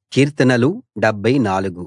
కీర్తనలు 74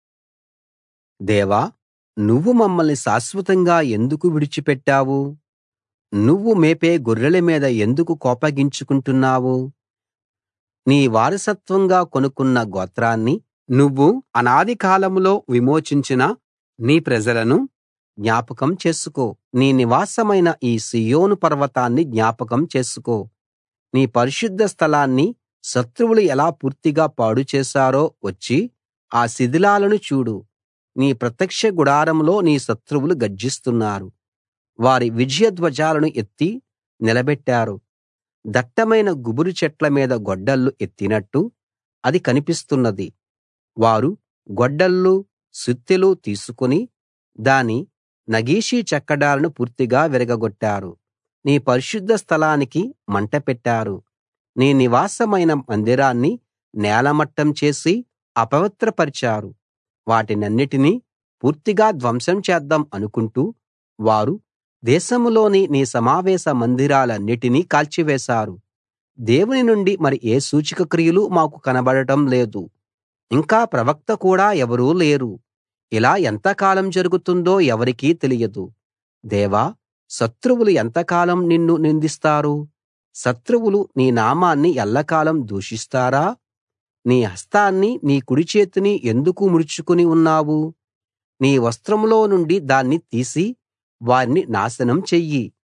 దేవా నువ్వు మమ్మల్ని శాశ్వతంగా ఎందుకు విడిచిపెట్టావు నువ్వు మేపే గొర్రెల మీద ఎందుకు కోపగించుకుంటున్నావు నీ వారసత్వంగా కొనుక్కున్న గోత్రాన్ని నువ్వు అనాది కాలంలో విమోచించిన నీ ప్రజలను జ్ఞాపకం చేసుకో నీ నివాసమైన ఈ సీయోను పర్వతాన్ని జ్ఞాపకం చేసుకో నీ పరిశుద్ధ స్థలాన్ని శత్రువులు ఎలా పూర్తిగా పాడు చేశారో వచ్చి ఆ శిథిలాలను చూడు నీ ప్రత్యక్ష గుడారంలో నీ శత్రువులు గర్జిస్తున్నారు వారి విజయ ధ్వజాలను ఎత్తి నిలబెట్టారు దట్టమైన గుబురు చెట్ల మీద గొడ్డళ్ళు ఎత్తినట్టు అది కనిపిస్తున్నది వారు గొడ్డళ్ళు సుత్తెలు తీసుకుని దాని నగిషీ చెక్కడాలను పూర్తిగా విరగగొట్టారు నీ పరిశుద్ధ స్థలానికి మంట పెట్టారు నీ నివాసమైన మందిరాన్ని నేలమట్టం చేసి అపవిత్రపరిచారు వాటినన్నిటినీ పూర్తిగా ధ్వంసం చేద్దాం అనుకుంటూ వారు దేశంలోని నీ సమావేశ మందిరాలన్నిటినీ కాల్చివేశారు దేవుని నుండి మరి ఏ సూచక క్రియలు మాకు కనబడటం లేదు ఇంకా ప్రవక్త కూడా ఎవరూ లేరు ఇలా ఎంతకాలం జరుగుతుందో ఎవరికీ తెలియదు దేవా శత్రువులు ఎంతకాలం నిన్ను నిందిస్తారు శత్రువులు నీ నామాన్ని ఎల్లకాలం దూషిస్తారా నీ హస్తాన్ని నీ కుడి చేతిని ఎందుకు ముడుచుకుని ఉన్నావు నీ వస్త్రంలో నుండి దాన్ని తీసి వారిని నాశనం చెయ్యి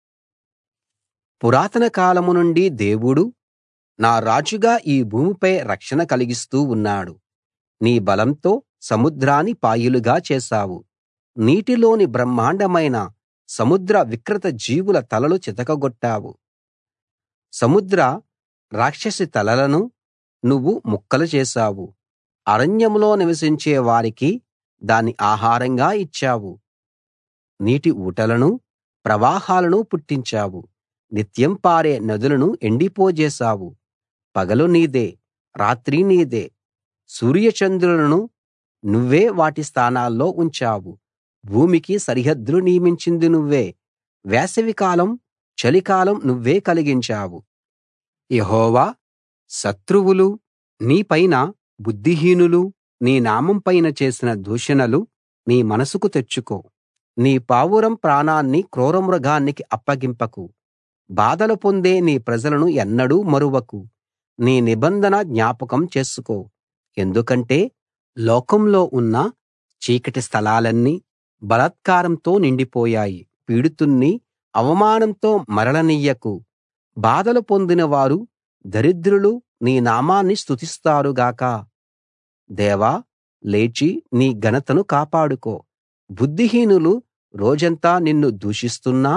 పురాతన కాలం నుండి దేవుడు నా రాజుగా ఈ భూమిపై రక్షణ కలిగిస్తూ ఉన్నాడు నీ బలంతో సముద్రాన్ని పాయలుగా చేశావు నీటిలోని బ్రహ్మాండమైన సముద్ర వికృత జీవుల తలలు చితకగొట్టావు సముద్ర రాక్షసి తలలను నువ్వు ముక్కలు చేశావు అరణ్యంలో నివసించే వారికి దాన్ని ఆహారంగా ఇచ్చావు నీటి ఊటలను ప్రవాహాలను పుట్టించావు నిత్యం పారే నదులను ఎండిపోజేశావు పగలు నీదే రాత్రి నీదే సూర్యచంద్రులను నువ్వే వాటి స్థానాల్లో ఉంచావు భూమికి సరిహద్దులు నియమించింది నువ్వే వేసవికాలం చలికాలం నువ్వే కలిగించావు యెహోవా శత్రువులు నీ పైన బుద్ధిహీనులు నీ నామం పైన చేసిన దూషణలు నీ మనసుకు తెచ్చుకో నీ పావురం ప్రాణాన్ని క్రూరమృగానికి అప్పగింపకు బాధలు పొందే నీ ప్రజలను ఎన్నడూ మరువకు నీ నిబంధన జ్ఞాపకం చేసుకో ఎందుకంటే లోకంలో ఉన్న చీకటి స్థలాలన్నీ బలాత్కారంతో నిండిపోయాయి పీడితుణ్ణి అవమానంతో మరలనియ్యకు బాధలు పొందిన వారు దరిద్రులు నీ నామాన్ని స్తుతిస్తారు గాక దేవా లేచి నీ ఘనతను కాపాడుకో బుద్ధిహీనులు రోజంతా నిన్ను దూషిస్తున్నా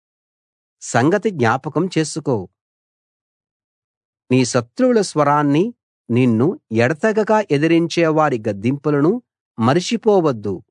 సంగతి జ్ఞాపకం చేసుకో నీ శత్రువుల స్వరాన్ని నిన్ను ఎడతెగక ఎదిరించే వారి గద్దింపులను మరచిపోవద్దు